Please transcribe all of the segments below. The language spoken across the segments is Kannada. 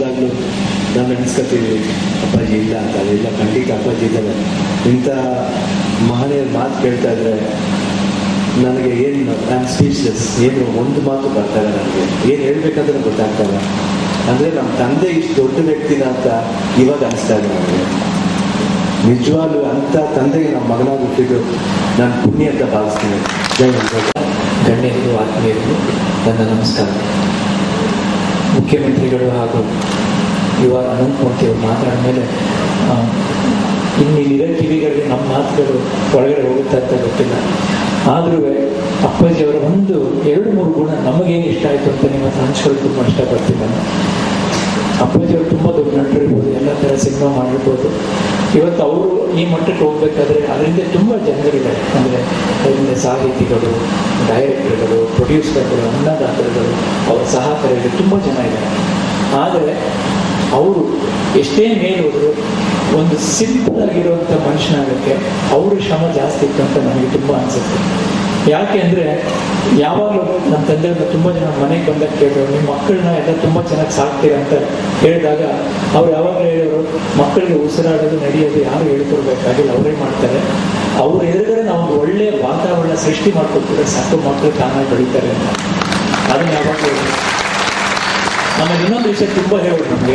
ಬಂದಾಗಲೂ ನಾವು ನೆನೆಸ್ಕೊತೀವಿ ಅಪ್ಪಾಜಿ ಇಲ್ಲ ಅಂತ ಇಲ್ಲ ಖಂಡಿತ ಅಪ್ಪಾಜಿ ಇದ್ದಾರೆ ಇಂಥ ಮಹನೀಯರ ಮಾತು ಕೇಳ್ತಾ ಇದ್ರೆ ನನಗೆ ಏನು ನಾನು ಸ್ಪೀಚ್ಲೆಸ್ ಏನು ಒಂದು ಮಾತು ಬರ್ತಾ ಇಲ್ಲ ನನಗೆ ಏನು ಹೇಳ್ಬೇಕಂದ್ರೆ ಗೊತ್ತಾಗ್ತಾ ಇಲ್ಲ ಅಂದರೆ ನಮ್ಮ ತಂದೆ ಇಷ್ಟು ದೊಡ್ಡ ವ್ಯಕ್ತಿನ ಅಂತ ಇವಾಗ ಅನಿಸ್ತಾ ಇದೆ ನನಗೆ ನಿಜವಾಗ್ಲೂ ಅಂಥ ತಂದೆಗೆ ನಮ್ಮ ಮಗನಾಗಿ ಹುಟ್ಟಿದ್ದು ನಾನು ಪುಣ್ಯ ಅಂತ ಭಾವಿಸ್ತೀನಿ ಜೈ ಹಿಂದ್, ಜೈ ಭಾರತ್. ಗಣ್ಯರು ಆತ್ಮೀಯರು ನನ್ನ ನಮಸ್ಕಾರ ಮುಖ್ಯಮಂತ್ರಿಗಳು ಹಾಗೂ ಯುವ ಅನಂತಮೂರ್ತಿ ಅವರು ಮಾತಾಡಿದ ಮೇಲೆ ಇನ್ನು ಇರೋ ಕಿವಿಗಳಿಗೆ ನಮ್ಮ ಮಾತುಗಳು ಒಳಗಡೆ ಹೋಗುತ್ತಾ ಅಂತ ಗೊತ್ತಿಲ್ಲ ಆದ್ರೂ ಅಪ್ಪಾಜಿಯವರ ಒಂದು ಎರಡು ಮೂರು ಗುಣ ನಮಗೇನು ಇಷ್ಟ ಆಯಿತು ಅಂತ ನಿಮ್ಮ ಹತ್ರ ಹಂಚ್ಕೊಳ್ಳಿ ತುಂಬ ಇಷ್ಟಪಡ್ತೀನಿ ನಾನು ಅಪ್ಪಾಜಿಯವರು ತುಂಬ ದೊಡ್ಡ ನಟರಿರ್ಬೋದು ಎಲ್ಲ ಥರ ಸಿನಿಮಾ ಮಾಡಿರ್ಬೋದು ಇವತ್ತು ಅವರು ಈ ಮಟ್ಟಕ್ಕೆ ಹೋಗ್ಬೇಕಾದ್ರೆ ಅದರಿಂದ ತುಂಬ ಜನಗಳಿದ್ದಾರೆ ಅಂದರೆ ಅದರಿಂದ ಸಾಹಿತಿಗಳು ಡೈರೆಕ್ಟರ್ಗಳು ಪ್ರೊಡ್ಯೂಸರ್ಗಳು ಅನ್ನದಾತರುಗಳು ಅವರ ಸಹಕಾರಿಗಳು ತುಂಬ ಜನ ಇದ್ದಾರೆ ಆದರೆ ಅವರು ಎಷ್ಟೇ ಮೇಲೆ ಹೋದ್ರು ಒಂದು ಸಿಂಪಲ್ ಆಗಿರುವಂಥ ಮನುಷ್ಯನಾಗಕ್ಕೆ ಅವ್ರ ಶ್ರಮ ಜಾಸ್ತಿ ಇತ್ತು ಅಂತ ನನಗೆ ತುಂಬ ಅನಿಸುತ್ತೆ ಯಾಕೆ ಅಂದರೆ ಯಾವಾಗಲೂ ನನ್ನ ತಂದೆಯವ್ರನ್ನ ತುಂಬ ಜನ ಮನೆಗೆ ಬಂದಾಗ ಕೇಳಿದ್ರು ನಿಮ್ಮ ಮಕ್ಕಳನ್ನ ಎಲ್ಲ ತುಂಬ ಚೆನ್ನಾಗಿ ಸಾಕ್ತೀರ ಅಂತ ಹೇಳಿದಾಗ ಅವ್ರು ಯಾವಾಗಲೂ ಹೇಳೋರು ಮಕ್ಕಳಿಗೆ ಉಸಿರಾಡೋದು ನಡೆಯೋದು ಯಾರು ಹೇಳ್ಕೊಡ್ಬೇಕಾಗಿಲ್ಲ ಅವರೇ ಮಾಡ್ತಾರೆ ಅವ್ರ ಎದುರುಗಡೆ ನಾವು ಒಂದು ಒಳ್ಳೆಯ ವಾತಾವರಣ ಸೃಷ್ಟಿ ಮಾಡ್ಕೊಟ್ಬಿಟ್ರೆ ಸಾಕು ಮಕ್ಕಳು ತಾನಾಗಿ ಬೆಳೀತಾರೆ ಅಂತ ಅದನ್ನ ಯಾವಾಗಲೂ ಹೇಳೋರು. ಆಮೇಲೆ ಇನ್ನೊಂದು ವಿಷಯ ತುಂಬ ಹೇಳೋರು ನಮಗೆ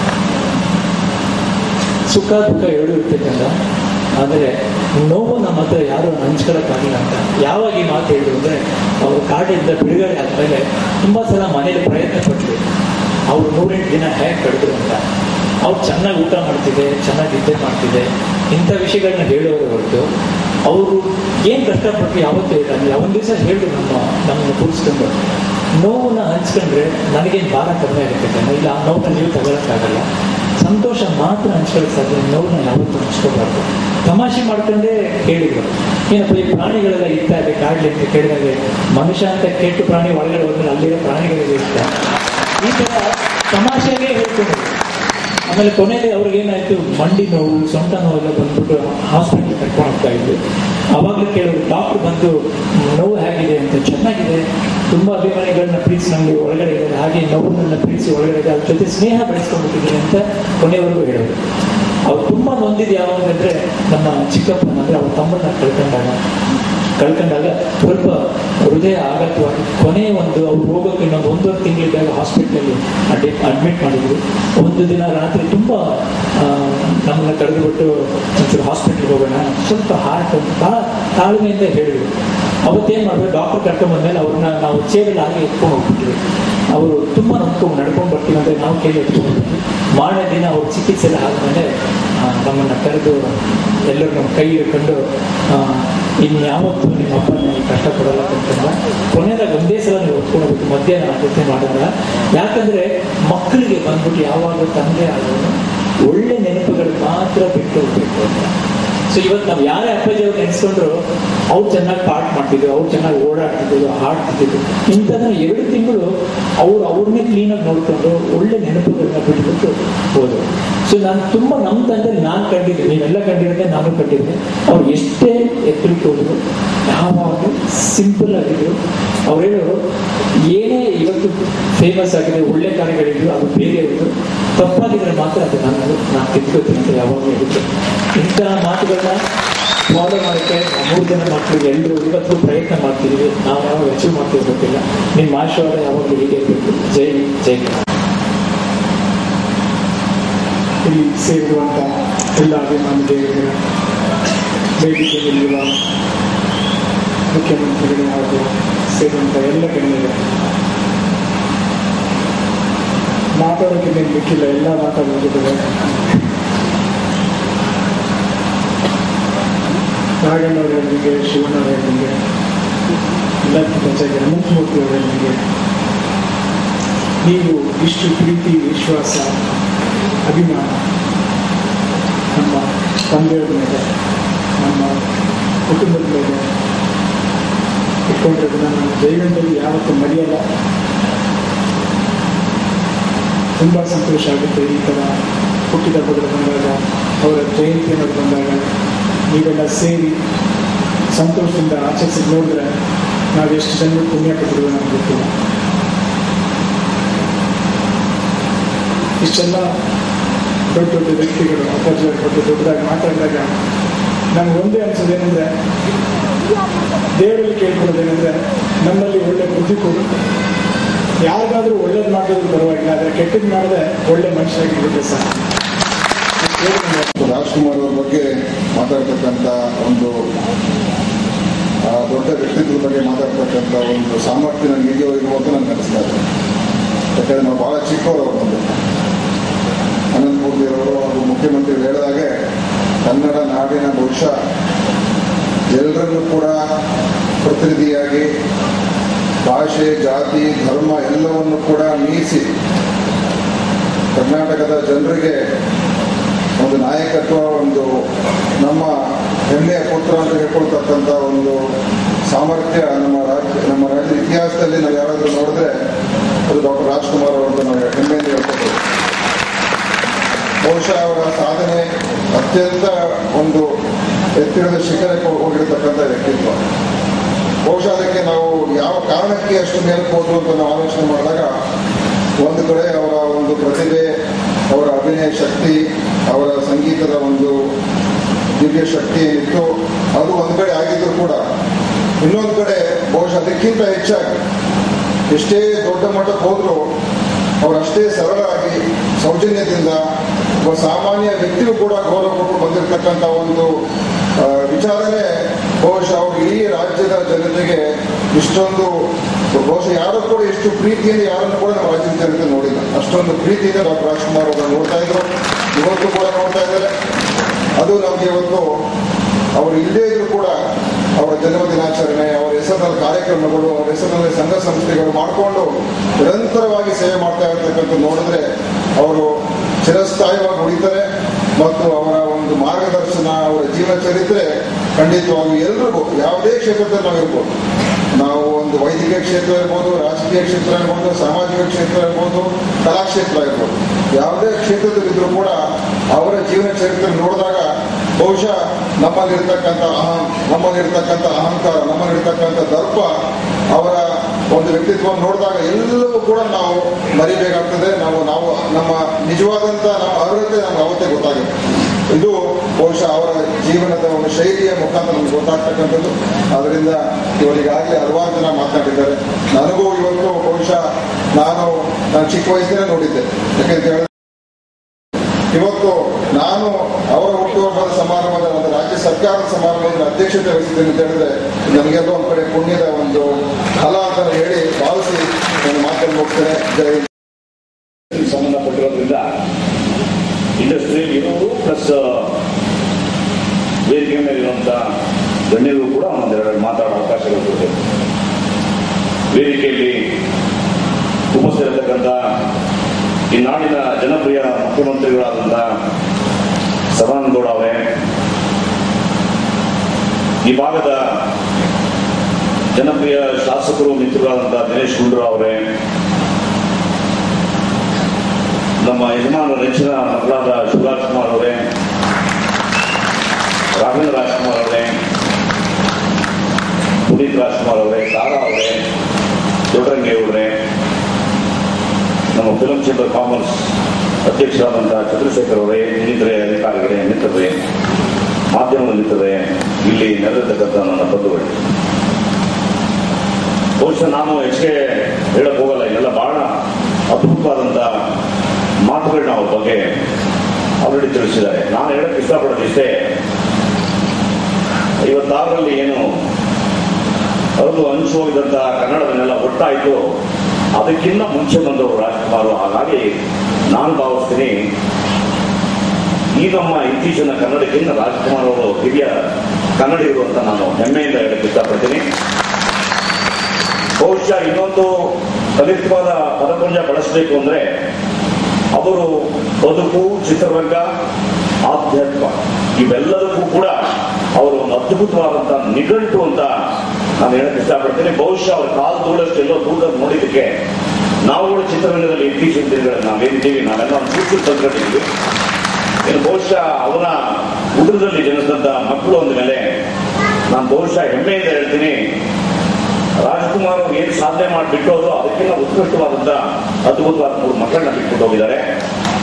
ಸುಖ ದುಃಖ ಎರಡು ಇರ್ತಕ್ಕಂಥ ಆದರೆ ನೋವು ನಮ್ಮ ಹತ್ರ ಯಾರು ಹಂಚ್ಕೊಳಕ್ಕಾಗಿಲ್ಲ ಅಂತ ಯಾವಾಗ ಈ ಮಾತು ಹೇಳಿದ್ರು ಅಂದರೆ ಅವರು ಕಾಡಿಂದ ಬಿಡುಗಡೆ ಆದಮೇಲೆ ತುಂಬ ಸಲ ಮನೇಲಿ ಪ್ರಯತ್ನ ಪಟ್ಟರು ಅವ್ರು ನೂರೆಂಟು ದಿನ ಹೇಗೆ ಕಳೆದ್ರು ಅಂತ ಅವ್ರು ಚೆನ್ನಾಗಿ ಊಟ ಮಾಡ್ತಿದೆ ಚೆನ್ನಾಗಿ ನಿದ್ದೆ ಮಾಡ್ತಿದೆ ಇಂಥ ವಿಷಯಗಳನ್ನ ಹೇಳೋರು ಹೊರತು ಅವರು ಏನು ಕಷ್ಟಪಟ್ಟು ಯಾವತ್ತೂ ಇಲ್ಲ ಒಂದು ದಿವಸ ಹೇಳಿದ್ರು ನಮ್ಮ ನಮ್ಮನ್ನು ಕೂರಿಸ್ಕೊಂಡು ನೋವನ್ನ ಹಂಚ್ಕೊಂಡ್ರೆ ನನಗೇನು ಭಾರ ಕಡಿಮೆ ಆಗುತ್ತೆ ಕಣ ಇಲ್ಲ ಆ ನೋವನ್ನ ನೀವು ತಗೊಳಕ್ಕಾಗಲ್ಲ ಸಂತೋಷ ಮಾತ್ರ ಹಂಚ್ಕೊಳ್ಳೋಕೆ ಸಾಧ್ಯ ನೋವನ್ನ ಯಾವತ್ತೂ ಹಂಚ್ಕೋಬಾರ್ದು ತಮಾಷೆ ಮಾಡ್ಕೊಂಡೇ ಹೇಳಿದ್ರು ಏನಪ್ಪ ಈ ಪ್ರಾಣಿಗಳೆಲ್ಲ ಇರ್ತಾ ಇದೆ ಕಾಡ್ಲಿ ಅಂತ ಕೇಳಿದಾಗ ಮನುಷ್ಯ ಅಂತ ಕೆಟ್ಟು ಪ್ರಾಣಿ ಒಳಗಡೆ ಹೋದ್ರೆ ಅಲ್ಲಿರೋ ಪ್ರಾಣಿಗಳಿಗೆ ಇಷ್ಟ ಈ ತರ ತಮಾಷೆಗೆ ಹೇಳ್ಕೊಂಡು ಆಮೇಲೆ ಕೊನೆಯಲ್ಲಿ ಅವ್ರಿಗೆ ಏನಾಯ್ತು ಮಂಡಿ ನೋವು ಸೊಂಟ ನೋವೆಲ್ಲ ಬಂದ್ಬಿಟ್ಟು ಹಾಸ್ಪಿಟ್ಲ್ ಕರ್ಕೊಂಡು ಹೋಗ್ತಾ ಇದ್ರು ಅವಾಗಲೂ ಕೇಳೋರು ಡಾಕ್ಟರ್ ಬಂದು ನೋವು ಹೇಗಿದೆ ಅಂತ ಚೆನ್ನಾಗಿದೆ ತುಂಬಾ ಅಭಿಮಾನಿಗಳನ್ನ ಪ್ರೀತಿಸಿ ನಮಗೆ ಒಳಗಡೆ ಇದೆ ಹಾಗೆ ನೋವುಗಳನ್ನ ಪ್ರೀತಿಸಿ ಒಳಗಡೆ ಇದೆ ಅದ್ರ ಜೊತೆ ಸ್ನೇಹ ಬೆಳೆಸ್ಕೊಂಡ್ಬಿಟ್ಟಿದ್ದೀನಿ ಅಂತ ಕೊನೆಯವರೆಗೂ ಹೇಳೋರು ಅವ್ರು ತುಂಬಾ ನೊಂದಿದ್ದು ಯಾವಾಗ ಅಂದ್ರೆ ನಮ್ಮ ಚಿಕ್ಕಪ್ಪನ ಅಂದ್ರೆ ಅವ್ರ ತಮ್ಮನ್ನ ಕಳ್ಕೊಂಡಾಗ ಕಳ್ಕೊಂಡಾಗ ಸ್ವಲ್ಪ ಹೃದಯ ಆಘಾತವಾಗಿ ಕೊನೆ ಒಂದು ಅವ್ರು ಹೋಗೋಕೆ ಇನ್ನೊಂದು ಒಂದೂವರೆ ತಿಂಗಳಿದ್ದಾಗ ಹಾಸ್ಪಿಟ್ಲಲ್ಲಿ ಅಡ್ಮಿಟ್ ಅಡ್ಮಿಟ್ ಮಾಡಿದ್ರು ಒಂದು ದಿನ ರಾತ್ರಿ ತುಂಬ ನಮ್ಮನ್ನ ಕಳೆದುಬಿಟ್ಟು ಒಂಚೂರು ಹಾಸ್ಪಿಟ್ಲಿಗೆ ಹೋಗೋಣ ಸ್ವಲ್ಪ ಹಾರ್ಟ್ ಭಾಳ ತಾಳ್ಮೆಯಿಂದ ಹೇಳಿದ್ರು ಅವತ್ತೇನು ಮಾಡಿದ್ರು ಡಾಕ್ಟರ್ ಕರ್ಕೊಂಡ್ ಬಂದ್ಮೇಲೆ ಅವ್ರನ್ನ ನಾವು ಚೇರಲ್ಲಿ ಹಾಗೆ ಎತ್ಕೊಂಡು ಹೋಗ್ಬಿಟ್ವಿ ಅವರು ತುಂಬ ನಮ್ಕೊಂಡು ನಡ್ಕೊಂಡು ಬರ್ತೀವಿ ಅಂತ ನಾವು ಕೇಳಿ ಎತ್ಕೊಂಡು ಹೋಗ್ಬಿಟ್ವಿ ಮಾರನೇ ದಿನ ಅವ್ರ ಚಿಕಿತ್ಸೆ ಎಲ್ಲ ಆದಮೇಲೆ ನಮ್ಮನ್ನು ಕರೆದು ಎಲ್ಲರೂ ನಮ್ಮ ಕೈ ಹಿಡ್ಕೊಂಡು ಆ, ಇನ್ಯಾವತ್ತೂ ನಿಮ್ಮ ಅಪ್ಪ ನನಗೆ ಕಷ್ಟಪಡಲ್ಲ ಅಂತಂದ ಕೊನೆಯದಾಗ ಒಂದೇ ಸಲ ನೀವು ಒಪ್ಕೊಳ್ಬೇಕು ಮಧ್ಯಾಹ್ನ ಆದ್ಯತೆ ಮಾಡಿದ್ರ ಯಾಕಂದ್ರೆ ಮಕ್ಕಳಿಗೆ ಬಂದ್ಬಿಟ್ಟು ಯಾವಾಗ ತಂದೆ ಆಗೋನು ಒಳ್ಳೆ ನೆನಪುಗಳು ಮಾತ್ರ ಬಿಟ್ಟು ಹೋಗ್ಬೇಕು ಅಂತ ಸೊ ಇವತ್ತು ನಾವು ಯಾರೇ ಅಪ್ಪಾಜಿ ಅವ್ರು ನೆನೆಸ್ಕೊಂಡ್ರು ಅವ್ರು ಚೆನ್ನಾಗಿ ಪಾಠ ಮಾಡ್ತಿದ್ರು ಅವ್ರು ಚೆನ್ನಾಗಿ ಓಡಾಡ್ತಿದ್ರು ಹಾಡ್ತಿದ್ರು ಇಂಥದನ್ನ ಎರಡು ತಿಂಗಳು ಅವ್ರು ಅವ್ರನ್ನೇ ಕ್ಲೀನಾಗಿ ನೋಡ್ಕೊಂಡು ಒಳ್ಳೆ ನೆನಪುಗಳನ್ನ ಬಿಟ್ಬಿಟ್ಟು ಹೋದ್ರು ಸೊ ನಾನು ತುಂಬ ನಮ್ಮ ತಂದೆ ನಾನು ಕಂಡಿದ್ದೆ ನೀವೆಲ್ಲ ಕಂಡಿರೋದೆ ನಾನು ಕಂಡಿದ್ದೆ ಅವ್ರು ಎಷ್ಟೇ ಎತ್ತರಕ್ಕೆ ಹೋದ್ರು ಯಾವಾಗ ಸಿಂಪಲ್ ಆಗಿದ್ರು ಅವ್ರು ಹೇಳೋರು ಏನೇ ಇವತ್ತು ಫೇಮಸ್ ಆಗಿದೆ ಒಳ್ಳೆ ಕಾರ್ಯಗಳಿದ್ರು ಅದು ಬೇರೆ ಇತ್ತು ತಪ್ಪಾಗಿದ್ರೆ ಮಾತ್ರ ಅದು ನಾನು ನಾನು ತಿದ್ಕೋತೀನಿ ಅಂತ ಯಾವಾಗಲೂ ಹೇಳಿದ್ರು ಇಂಥ ಮಾತುಗಳನ್ನ ಫಾಲೋ ಮಾಡೋಕ್ಕೆ ನಾವು ಮೂರು ಜನ ಮಕ್ಕಳಿಗೆ ಎಲ್ಲರೂ ಇವತ್ತು ಪ್ರಯತ್ನ ಮಾಡ್ತಿದ್ದೀವಿ ನಾವು ಯಾವಾಗ ಅಚೀವ್ ಮಾಡ್ತೀವಿ ಗೊತ್ತಿಲ್ಲ ನಿಮ್ಮ ಆಶೀರ್ವಾದ ಯಾವಾಗಲೂ ಹೀಗೆ ಇರಬೇಕು ಜೈ ಜೈ ಕರ್ನಾಟಕ. ಇಲ್ಲಿ ಸೇರಿರುವಂಥ ಎಲ್ಲ ಅಭಿಮಾನಿ ದೇವರ ವೇದಿಕೆಯಲ್ಲಿರುವ ಮುಖ್ಯಮಂತ್ರಿಗಳು ಹಾಗೂ ಸೇರಿದಂಥ ಎಲ್ಲ ಗಣ್ಯರು ಮಾತಾಡೋಕೆ ಏನು ಬಿಟ್ಟಿಲ್ಲ ಎಲ್ಲ ಮಾತಾಡೋದಿದೆ ನಾಗಣ್ಣವರಿಗೆ ಶಿವಣ್ಣವರಿಗೆ ಎಲ್ಲದಕ್ಕಿಂತ ಹೆಚ್ಚಾಗಿ ಅನಂತಮೂರ್ತಿ ಅವರಿಗೆ ನೀವು ಇಷ್ಟು ಪ್ರೀತಿ ವಿಶ್ವಾಸ ಅಭಿಮಾನ ನಮ್ಮ ತಂದೆಯವ್ರ ಮೇಲೆ ನಮ್ಮ ಕುಟುಂಬದ ಮೇಲೆ ಇಟ್ಕೊಂಡಿರೋದನ್ನ ನಾನು ಜೈವನದಲ್ಲಿ ಯಾವತ್ತೂ ಮರೆಯಲ್ಲ ತುಂಬ ಸಂತೋಷ ಆಗುತ್ತೆ ಈ ಥರ ಹುಟ್ಟಿದಬ್ಬಗಳು ಬಂದಾಗ ಅವರ ಜಯಂತಿ ಅನ್ನೋದು ಬಂದಾಗ ನೀವೆಲ್ಲ ಸೇರಿ ಸಂತೋಷದಿಂದ ಆಚರಿಸಿ ನೋಡಿದ್ರೆ ನಾವು ಎಷ್ಟು ಜನ ಪುಣ್ಯ ಪಟ್ಟಿರೋ ನಮ್ಗೆ ಗೊತ್ತಿಲ್ಲ ಇಷ್ಟೆಲ್ಲ ದೊಡ್ಡ ದೊಡ್ಡ ವ್ಯಕ್ತಿಗಳು ಅಪರಿಚಯ ಬಗ್ಗೆ ದೊಡ್ಡದಾಗಿ ಮಾತಾಡಿದಾಗ ನನಗೆ ಒಂದೇ ಅನ್ಸೋದೇನೆಂದ್ರೆ ದೇವರಲ್ಲಿ ಕೇಳ್ಕೊಳ್ಳೋದೇನೆಂದ್ರೆ ನಮ್ಮಲ್ಲಿ ಒಳ್ಳೆ ಬುದ್ಧಿ ಕೊಡು ಯಾರಿಗಾದ್ರೂ ಒಳ್ಳೇದು ಮಾಡೋದು ಪರವಾಗಿಲ್ಲ ಆದರೆ ಕೆಟ್ಟದ್ದು ಮಾಡದೆ ಒಳ್ಳೆ ಮನುಷ್ಯರಾಗಿರುತ್ತೆ ಸರ್ ರಾಜ್ಕುಮಾರ್ ಅವ್ರ ಬಗ್ಗೆ ಮಾತಾಡ್ತಕ್ಕಂಥ ಒಂದು ಆ, ದೊಡ್ಡ ವ್ಯಕ್ತಿತ್ವದ ಬಗ್ಗೆ ಮಾತಾಡ್ತಕ್ಕಂಥ ಒಂದು ಸಾಮರ್ಥ್ಯ ನನಗೆ ಇದೆಯೋ ಇಲ್ವೋ ಅಂತ ನನಗೆ ಅನಿಸ್ತಾ ಇದೆ ಯಾಕಂದ್ರೆ ನಾವು ಬಹಳ ಚಿಕ್ಕವರು ಅವರು ಬಂದು ಅನಂತಮೂರ್ತಿ ಅವರು ಹಾಗೂ ಮುಖ್ಯಮಂತ್ರಿಗಳು ಹೇಳಿದಾಗೆ ಕನ್ನಡ ನಾಡಿನ ಬಹುಶಃ ಎಲ್ಲರನ್ನೂ ಕೂಡ ಪ್ರತಿನಿಧಿಯಾಗಿ ಭಾಷೆ ಜಾತಿ ಧರ್ಮ ಎಲ್ಲವನ್ನು ಕೂಡ ಮೀರಿಸಿ ಕರ್ನಾಟಕದ ಜನರಿಗೆ ಒಂದು ನಾಯಕತ್ವ ಒಂದು ನಮ್ಮ ಹೆಮ್ಮೆಯ ಪುತ್ರ ಅಂತ ಹೇಳ್ಕೊಳ್ತಕ್ಕಂಥ ಒಂದು ಸಾಮರ್ಥ್ಯ ನಮ್ಮ ರಾಜ್ಯ ನಮ್ಮ ರಾಜ್ಯದ ಇತಿಹಾಸದಲ್ಲಿ ನಾವು ಯಾರಾದರೂ ನೋಡಿದ್ರೆ ಅದು ಡಾಕ್ಟರ್ ರಾಜ್ಕುಮಾರ್ ಅವರನ್ನು ನಾವು ಹೆಮ್ಮೆಯಿಂದ ಹೇಳ್ಕೊಳ್ಬೋದು ಬಹುಶಃ ಅವರ ಸಾಧನೆ ಅತ್ಯಂತ ಒಂದು ಎತ್ತಿರದ ಶಿಖರಕ್ಕೆ ಹೋಗಿರತಕ್ಕಂಥ ವ್ಯಕ್ತಿತ್ವ ಬಹುಶಃ ಅದಕ್ಕೆ ನಾವು ಯಾವ ಕಾರಣಕ್ಕೆ ಅಷ್ಟು ಮೇಲಕ್ಕೆ ಹೋದ್ರು ಅಂತ ನಾವು ಆಲೋಚನೆ ಮಾಡಿದಾಗ ಒಂದು ಕಡೆ ಅವರ ಒಂದು ಪ್ರತಿಭೆ ಅವರ ಅಭಿನಯ ಶಕ್ತಿ ಅವರ ಸಂಗೀತದ ಒಂದು ದಿವ್ಯ ಶಕ್ತಿ ಏನಿತ್ತು ಅದು ಒಂದು ಕಡೆ ಆಗಿದ್ರು ಕೂಡ ಇನ್ನೊಂದು ಕಡೆ ಬಹುಶಃ ಅದಕ್ಕಿಂತ ಹೆಚ್ಚಾಗಿ ಎಷ್ಟೇ ದೊಡ್ಡ ಮಟ್ಟಕ್ಕೆ ಹೋದ್ರು ಅವರಷ್ಟೇ ಸರಳಾಗಿ ಸೌಜನ್ಯದಿಂದ ಒಬ್ಬ ಸಾಮಾನ್ಯ ವ್ಯಕ್ತಿಗೂ ಕೂಡ ಗೌರವ ಕೊಟ್ಟು ಬಂದಿರತಕ್ಕಂಥ ಒಂದು ಆ, ವಿಚಾರನೇ ಬಹುಶಃ ಅವರು ಇಡೀ ರಾಜ್ಯದ ಜನತೆಗೆ ಇಷ್ಟೊಂದು ಬಹುಶಃ ಯಾರು ಕೂಡ ಇಷ್ಟು ಪ್ರೀತಿಯಿಂದ ಯಾರನ್ನು ಕೂಡ ನಮ್ಮ ರಾಜ್ಯದ ಜನತೆ ನೋಡಿಲ್ಲ ಅಷ್ಟೊಂದು ಪ್ರೀತಿಯಿಂದ ಡಾಕ್ಟರ್ ರಾಜ್ಕುಮಾರ್ ಅವರು ನೋಡ್ತಾ ಇದ್ರು ಇವತ್ತು ಕೂಡ ನೋಡ್ತಾ ಇದ್ದಾರೆ ಅದು ನಮಗೆ ಇವತ್ತು ಅವರು ಇಲ್ಲದೇ ಇದ್ರು ಕೂಡ ಅವರ ಜನ್ಮ ದಿನಾಚರಣೆ ಅವರ ಹೆಸರಿನಲ್ಲಿ ಕಾರ್ಯಕ್ರಮಗಳು ಅವರ ಹೆಸರಿನಲ್ಲಿ ಸಂಘ ಸಂಸ್ಥೆಗಳು ಮಾಡಿಕೊಂಡು ನಿರಂತರವಾಗಿ ಸೇವೆ ಮಾಡ್ತಾ ಇರ್ತಕ್ಕಂಥ ನೋಡಿದ್ರೆ ಅವರು ಚಿರಸ್ಥಾಯಿಯಾಗಿ ಉಳಿತಾರೆ ಮತ್ತು ಅವರ ಒಂದು ಮಾರ್ಗದರ್ಶನ ಅವರ ಜೀವನ ಚರಿತ್ರೆ ಖಂಡಿತವಾಗಿ ಎಲ್ರಿಗೂ ಯಾವುದೇ ಕ್ಷೇತ್ರದಲ್ಲಿ ನಾವು ಇರ್ಬೋದು ನಾವು ಒಂದು ವೈದ್ಯಕೀಯ ಕ್ಷೇತ್ರ ಇರ್ಬೋದು ರಾಜಕೀಯ ಕ್ಷೇತ್ರ ಇರ್ಬೋದು ಸಾಮಾಜಿಕ ಕ್ಷೇತ್ರ ಇರ್ಬೋದು ಕಲಾಕ್ಷೇತ್ರ ಇರ್ಬೋದು ಯಾವುದೇ ಕ್ಷೇತ್ರದಲ್ಲಿದ್ದರೂ ಕೂಡ ಅವರ ಜೀವನ ಚರಿತ್ರೆ ನೋಡಿದಾಗ ಬಹುಶಃ ನಮ್ಮಲ್ಲಿರ್ತಕ್ಕಂಥ ಅಹಂ ನಮ್ಮಲ್ಲಿರ್ತಕ್ಕಂಥ ಅಹಂಕಾರ ನಮ್ಮಲ್ಲಿರ್ತಕ್ಕಂಥ ದರ್ಪ ಅವರ ಒಂದು ವ್ಯಕ್ತಿತ್ವ ನೋಡಿದಾಗ ಎಲ್ಲವೂ ಕೂಡ ನಾವು ಮರಿಬೇಕಾಗ್ತದೆ ನಾವು ನಾವು ನಮ್ಮ ನಿಜವಾದಂಥ ನಮ್ಮ ಅರ್ಹತೆ ನಮ್ಗೆ ಅವತ್ತೇ ಗೊತ್ತಾಗುತ್ತೆ ಇದು ಬಹುಶಃ ಅವರ ಜೀವನದ ಒಂದು ಶೈಲಿಯ ಮುಖಾಂತರ ನಮ್ಗೆ ಗೊತ್ತಾಗ್ತಕ್ಕಂಥದ್ದು ಅದರಿಂದ ಇವರಿಗಾಗಲೇ ಹಲವಾರು ಜನ ಮಾತನಾಡಿದ್ದಾರೆ ನನಗೂ ಇವತ್ತು ಬಹುಶಃ ನಾನು ನಾನು ಚಿಕ್ಕ ವಯಸ್ಸಿನ ನೋಡಿದ್ದೆ ಯಾಕೆಂತ ಹೇಳಿದ್ರೆ ಇವತ್ತು ನಾನು ಅವರ ಹುಟ್ಟುಹಬ್ಬದ ಸಮಾರಂಭದ ಒಂದು ರಾಜ್ಯ ಸರ್ಕಾರದ ಸಮಾರಂಭದ ಅಧ್ಯಕ್ಷತೆ ವಹಿಸಿದ್ದೇನೆ ಅಂತ ಹೇಳಿದ್ರೆ ನನಗೆಲ್ಲೋ ಒಂದು ಕಡೆ ಪುಣ್ಯದ ಒಂದು ಫಲ ಅಂತ ಹೇಳಿ ಭಾವಿಸಿ ನಾನು ಮಾತನ್ನು ಹೋಗ್ತೇನೆ ಜೈ ಹಿಂದ್. ಸಂಬಂಧಪಟ್ಟಿರೋದ್ರಿಂದ ಇಂಡಸ್ಟ್ರಿಯಲ್ಲಿ ಇರೋರು ಪ್ಲಸ್ ವೇದಿಕೆ ಮೇಲಿರುವಂಥ ಗಣ್ಯರು ಕೂಡ ಒಂದೆರಡು ಮಾತಾಡೋ ಅವಕಾಶಗಳು ಕೊಡ್ತೇವೆ ವೇದಿಕೆಯಲ್ಲಿ ಉಪಸ್ಥಿರತಕ್ಕಂಥ ಈ ನಾಡಿನ ಜನಪ್ರಿಯ ಮುಖ್ಯಮಂತ್ರಿಗಳಾದಂಥ ಸದಾನಂದಗೌಡ ಅವರೇ ಈ ಭಾಗದ ಜನಪ್ರಿಯ ಶಾಸಕರು ಮಿತ್ರರಾದಂಥ ದಿನೇಶ್ ಗುಂಡೂರಾವ್ ಅವರೇ ನಮ್ಮ ಯಜಮಾನ ನೆಚ್ಚಿನ ಮಕ್ಕಳಾದ ಶಿವರಾಜ್ ಕುಮಾರ್ ಅವರೇ ರಾಘವೇಂದ್ರ ರಾಜ್ಕುಮಾರ್ ಅವರೇ ಪುನೀತ್ ರಾಜ್ಕುಮಾರ್ ಅವರೇ ತಾರಾ ಅವರೇ ದೊಡ್ಡರಂಗೆ ಅವರೇ ನಮ್ಮ ಫಿಲಂ ಚೇಂಬರ್ ಕಾಮರ್ಸ್ ಅಧ್ಯಕ್ಷರಾದಂತಹ ಚಂದ್ರಶೇಖರ್ ಅವರೇ ಇನ್ನಿತರೆ ಅಧಿಕಾರಿಗಳೇ ಮಿತ್ರರೇ ಮಾಧ್ಯಮದ ಮಿತ್ರರೇ ಇಲ್ಲಿ ನೆರೆದಿರ್ತಕ್ಕಂಥ ನನ್ನ ಬಂಧುಗಳು ಬಹುಶಃ ನಾನು ಹೆಚ್ಚಿಗೆ ಹೇಳಕ್ ಹೋಗಲ್ಲ ಇದೆಲ್ಲ ಬಹಳ ಅದ್ಭುತವಾದಂಥ ಮಾತುಗಳನ್ನ ಅವ್ರ ಬಗ್ಗೆ ಆಲ್ರೆಡಿ ತಿಳಿಸಿದ್ದಾರೆ ನಾನು ಹೇಳಕ್ ಇಷ್ಟಪಡೋದು ಇಷ್ಟೇ ಐವತ್ತಾರರಲ್ಲಿ ಏನು ಅವರು ಹಂಚು ಹೋಗಿದಂಥ ಕನ್ನಡವನ್ನೆಲ್ಲ ಒಟ್ಟಾಯಿತು ಅದಕ್ಕಿಂತ ಮುಂಚೆ ಬಂದವರು ರಾಜ್ಕುಮಾರ್ ಹಾಗಾಗಿ ನಾನು ಭಾವಿಸ್ತೀನಿ ಈ ನಮ್ಮ ಇತ್ತೀಚಿನ ಕನ್ನಡಕ್ಕಿಂತ ರಾಜ್ಕುಮಾರ್ ಅವರು ಹಿರಿಯ ಕನ್ನಡಿಗರು ಅಂತ ನಾನು ಹೆಮ್ಮೆಯಿಂದ ಹೇಳಕ್ಕೆ ಇಷ್ಟಪಡ್ತೀನಿ ಬಹುಶಃ ಇನ್ನೊಂದು ಕಲಿತವಾದ ಪದಪುಂಜ ಬಳಸಬೇಕು ಅಂದ್ರೆ ಅವರು ಬದುಕು ಚಿತ್ರರಂಗ ಆಧ್ಯಾತ್ಮ ಇವೆಲ್ಲದಕ್ಕೂ ಕೂಡ ಅವರು ಒಂದು ಅದ್ಭುತವಾದಂತಹ ನಿಘಂಟು ಅಂತ ನಾನು ಹೇಳಕ್ ಇಷ್ಟಪಡ್ತೀನಿ ಬಹುಶಃ ಅವ್ರ ಕಾಲು ದೂಡಷ್ಟು ಎಲ್ಲೋ ದೂರದಲ್ಲಿ ನೋಡಿದ್ದಕ್ಕೆ ನಾವುಗಳು ಚಿತ್ರರಂಗದಲ್ಲಿ ಇತ್ತೀಚಿನ ದಿನಗಳಲ್ಲಿ ನಾವೇನಿದ್ದೀವಿ ನಾವೆಲ್ಲ ಒಂದು ಸೂಚನೆ ತಂದ್ಕೊಂಡಿದ್ದೀವಿ ಇನ್ನು ಬಹುಶಃ ಅವರ ಉಡುಗದಲ್ಲಿ ಜನಿಸಿದಂತ ಮಕ್ಕಳು ಅಂದ ಮೇಲೆ ನಾನು ಬಹುಶಃ ಹೆಮ್ಮೆಯಿಂದ ಹೇಳ್ತೀನಿ ರಾಜ್ಕುಮಾರ್ ಅವ್ರು ಏನು ಸಾಧನೆ ಮಾಡಿ ಬಿಟ್ಟೋದು ಅದಕ್ಕಿಂತ ಉತ್ಕೃಷ್ಟವಾದಂತ ಅದ್ಭುತವಾದ ಮೂರು ಮಕ್ಕಳನ್ನ ಬಿಟ್ಬಿಟ್ಟು ಹೋಗಿದ್ದಾರೆ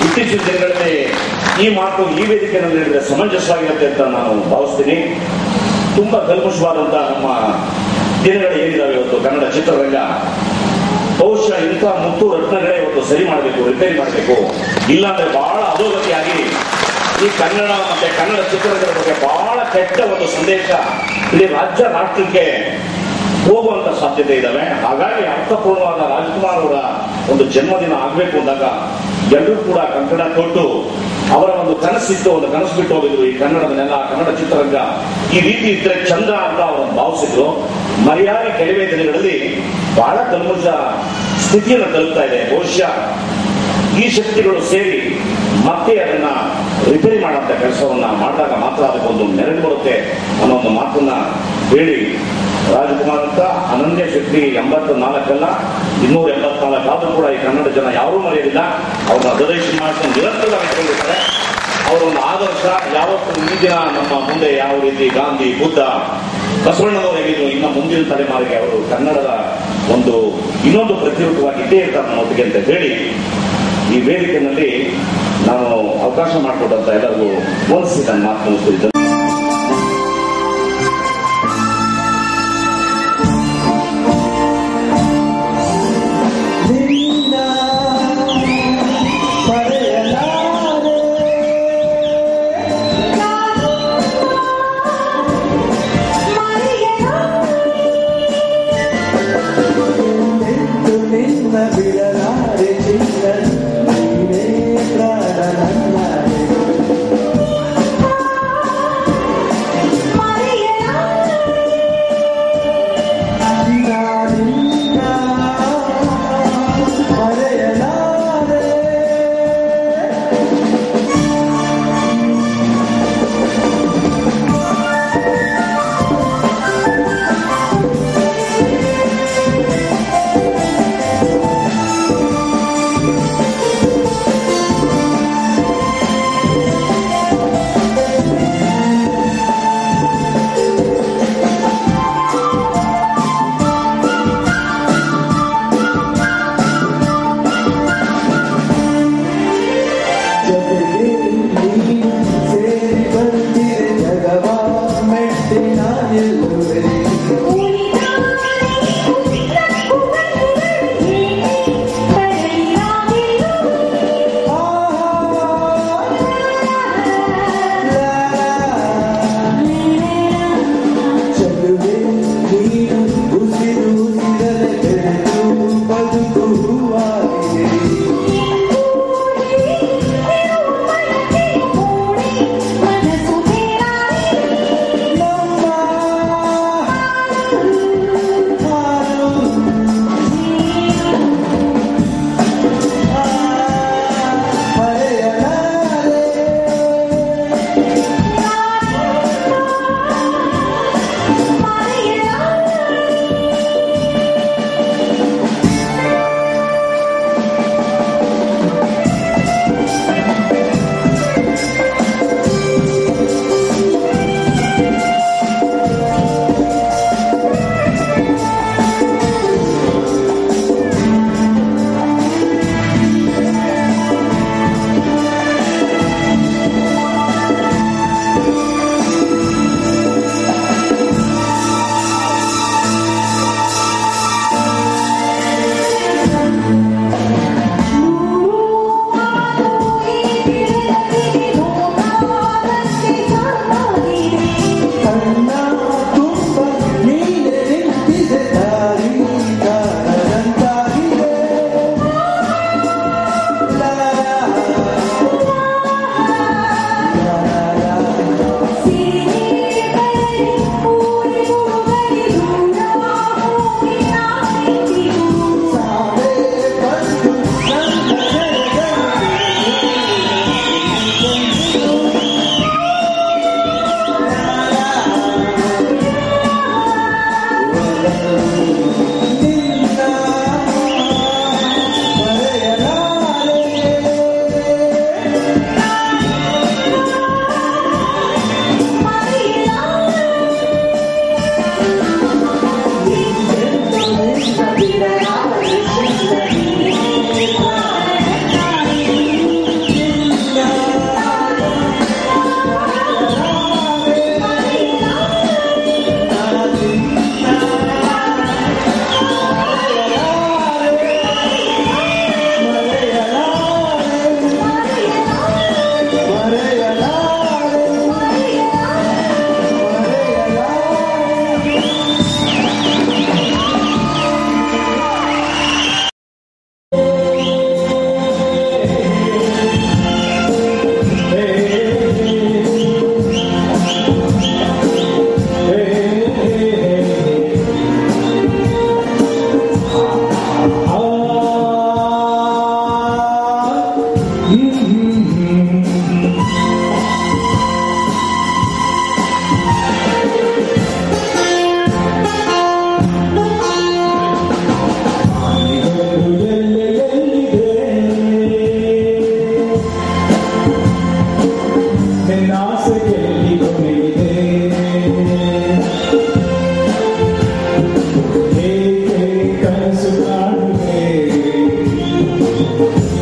ಇತ್ತೀಚಿನ ದಿನಗಳಲ್ಲಿ ಈ ಮಾತು ಈ ವೇದಿಕೆಯಲ್ಲಿ ಹೇಳಿದ್ರೆ ಸಮಂಜಸವಾಗಿರುತ್ತೆ ಅಂತ ನಾನು ಭಾವಿಸ್ತೀನಿ ತುಂಬಾ ಕಲ್ಮಶವಾದಂತ ನಮ್ಮ ದಿನಗಳು ಏನಿದಾವೆ ಇವತ್ತು ಕನ್ನಡ ಚಿತ್ರರಂಗ ಬಹುಶಃ ಇಂಥ ಮುತ್ತು ರತ್ನಗಳೇ ಇವತ್ತು ಸರಿ ಮಾಡಬೇಕು ರಿಪೇರಿ ಮಾಡಬೇಕು ಇಲ್ಲಾಂದ್ರೆ ಬಹಳ ಅಧೋಗತಿಯಾಗಿ ಈ ಕನ್ನಡ ಮತ್ತೆ ಕನ್ನಡ ಚಿತ್ರರಂಗದ ಬಗ್ಗೆ ಬಹಳ ಕೆಟ್ಟ ಒಂದು ಸಂದೇಶ ಇಡೀ ರಾಜ್ಯ ರಾಷ್ಟ್ರಕ್ಕೆ ಹೋಗುವಂತ ಸಾಧ್ಯತೆ ಇದಾವೆ ಹಾಗಾಗಿ ಅರ್ಥಪೂರ್ಣವಾದ ರಾಜ್ಕುಮಾರ್ ಅವರ ಒಂದು ಜನ್ಮದಿನ ಆಗ್ಬೇಕು ಅಂದಾಗ ಎಲ್ಲರೂ ಕೂಡ ಕಂಕಣ ಕೊಟ್ಟು ಅವರ ಒಂದು ಕನಸಿತ್ತು ಒಂದು ಕನಸು ಬಿಟ್ಟು ಹೋಗಿದ್ರು ಈ ಕನ್ನಡದ ನೆಲ ಕನ್ನಡ ಚಿತ್ರರಂಗ ಈ ರೀತಿ ಇದ್ರೆ ಚಂದ ಅಂತ ಅವರು ಭಾವಿಸಿದ್ರು ಮರ್ಯಾದೆ ಕೆಲವೇ ದಿನಗಳಲ್ಲಿ ಬಹಳ ಕಲ್ಮುಷ ಸ್ಥಿತಿಯನ್ನು ತಲುಪ್ತಾ ಇದೆ ಬಹುಶಃ ಈ ಶಕ್ತಿಗಳು ಸೇರಿ ಮತ್ತೆ ಅದನ್ನ ರಿಪೇರಿ ಮಾಡುವಂತ ಕೆಲಸವನ್ನ ಮಾಡಿದಾಗ ಮಾತ್ರ ಅದಕ್ಕೊಂದು ನೆರಳು ಬರುತ್ತೆ ಅನ್ನೋ ಒಂದು ಮಾತನ್ನ ಹೇಳಿ ರಾಜಕುಮಾರ್ ಅಂತ ಅನನ್ಯ ಶಕ್ತಿ ಎಂಬತ್ತ ನಾಲ್ಕಲ್ಲ ಇನ್ನೂರ ಎಂಬತ್ನಾಲ್ಕು ಆದ್ರೂ ಕೂಡ ಈ ಕನ್ನಡ ಜನ ಯಾರೂ ಮರೆಯೋದಿಲ್ಲ ಅವ್ರನ್ನ ಹೃದಯ ಮಾಡ್ಕೊಂಡು ನಿರಂತರವಾಗಿ ಇಟ್ಕೊಂಡಿರ್ತಾರೆ ಅವರ ಒಂದು ಆದರ್ಶ ಯಾವತ್ತೂ ಈ ದಿನ ನಮ್ಮ ಮುಂದೆ ಯಾವ ರೀತಿ ಗಾಂಧಿ ಬುದ್ಧ ಬಸವಣ್ಣನವರು ಹೇಗಿದ್ರು ಇನ್ನು ಮುಂದಿನ ತಲೆಮಾರಿಗೆ ಅವರು ಕನ್ನಡದ ಒಂದು ಇನ್ನೊಂದು ಪ್ರತಿರೂಪವಾಗಿ ಇದ್ದೇ ಇರ್ತಾರೆ ನಮ್ಮೊಟ್ಟಿಗೆ ಅಂತ ಹೇಳಿ ಈ ವೇದಿಕೆಯಲ್ಲಿ ನಾನು ಅವಕಾಶ ಮಾಡಿಕೊಟ್ಟಂತ ಎಲ್ಲರಿಗೂ ಒಂದ್ಸಿ ನನ್ನ ಮಾತು ಮುಗಿಸ್ತಿದ್ದೆ ನಿನ್ನ ಪಡೆಯಲಾರೆ ನಿಂತು ನಿನ್ನ ಬಿಡಲಾರೆ ಚಿನ್ನ ನೀನೇ ಪ್ರಾಣ ನನ್ನಾರೆ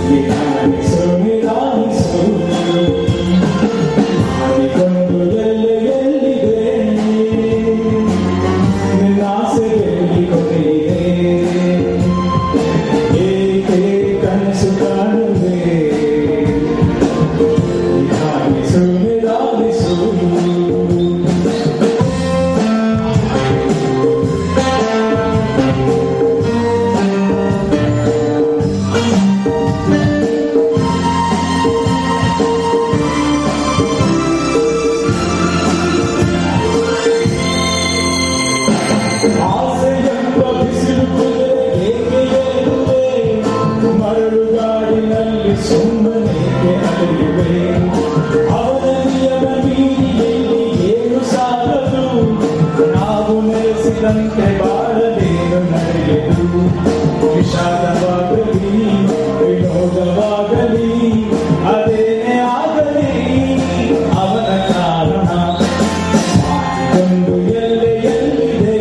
ನುಡಿದಂತೆ ಬಾಳಲೇನು ನಡೆಯದು ವಿಷಾದವಾಗಲಿ ವಿನೋದವಾಗಲಿ ಅದೇನೇ ಆಗಲಿ ಅವನ ಕಾರಣ ಒಂದು ಎಲ್ಲೆಯಲ್ಲಿದೆ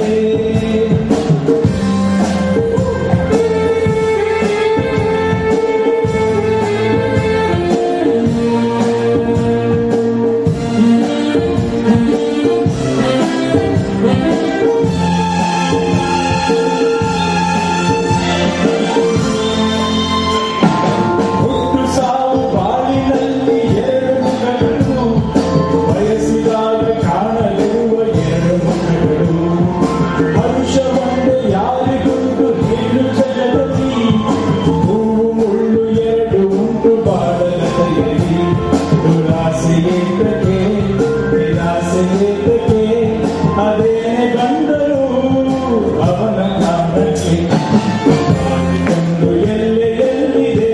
ಹುಟ್ಟು ಸಾವು ಬಾಳಿನಲ್ಲಿ ಎರಡು ಮುಖಗಳು ಬಯಸಿದಾಗ ಕಾಣಲಿರುವ ಎರಡು ಮುಖಗಳು ಹರುಷ ಬಂದು ಯಾರಿಗುಂಟು ಹೇಳು ಜಗದಲ್ಲಿ ಹೂವು ಮುಳ್ಳು ಎರಡು ಉಂಟು ಬಾಳಲ ಕೈಯಲ್ಲಿ ದುರಾಸೆ ಏತಕ್ಕೆ ನಿರಾಸೆ ಏತಕ್ಕೆ ಅದೇನೆ ಬಂದರು ಅವನ ಕಾರಣಕ್ಕೆ ಒಂದು ಎಲ್ಲೆಯಲ್ಲಿದೆ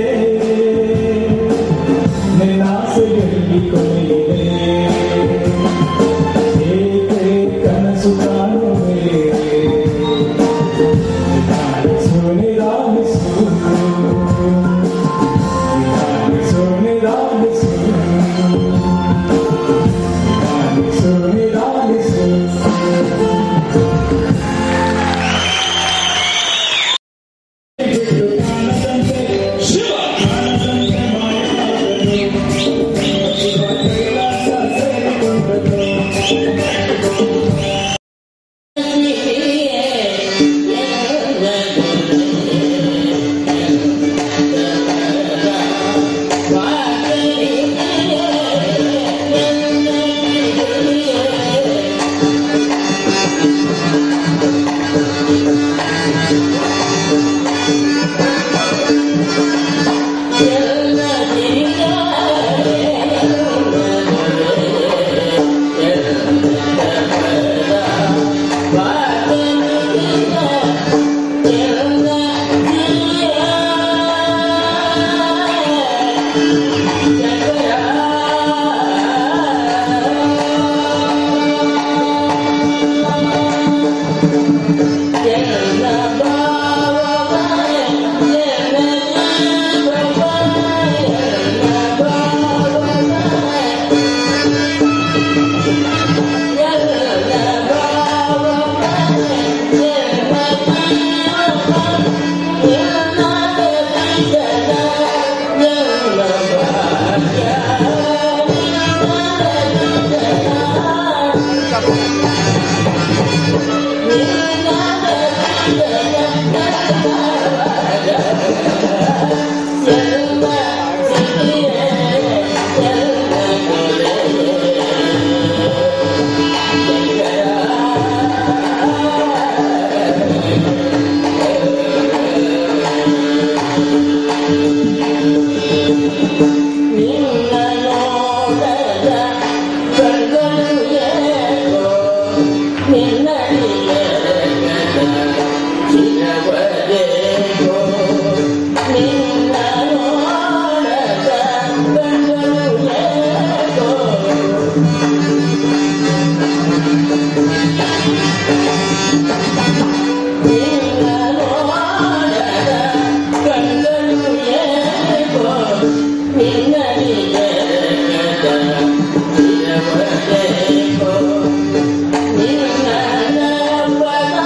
ನಿನ್ನಾಸೆಯಲ್ಲಿ ಕೊನೆಯಿದೆ ಏಕೆ ಕನಸು ಕಾಣುವೆ ನಿಧಾನಿಸು ನಿಧಾನಿಸು ನಿಧಾನಿಸು ನಿಧಾನಿಸು ನಿಧಾನಿಸು ನಿಧಾನಿಸು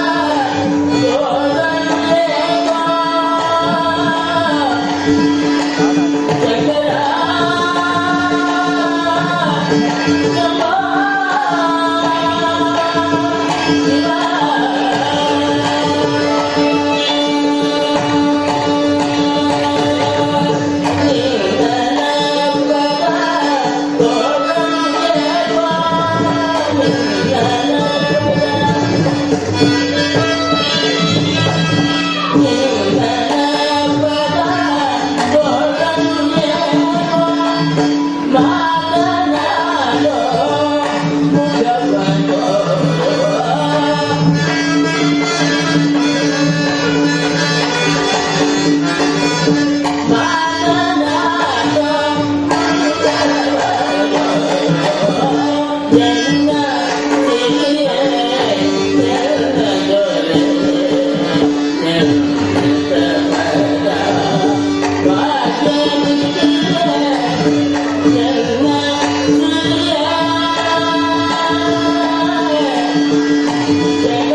Thank you. ಜಯ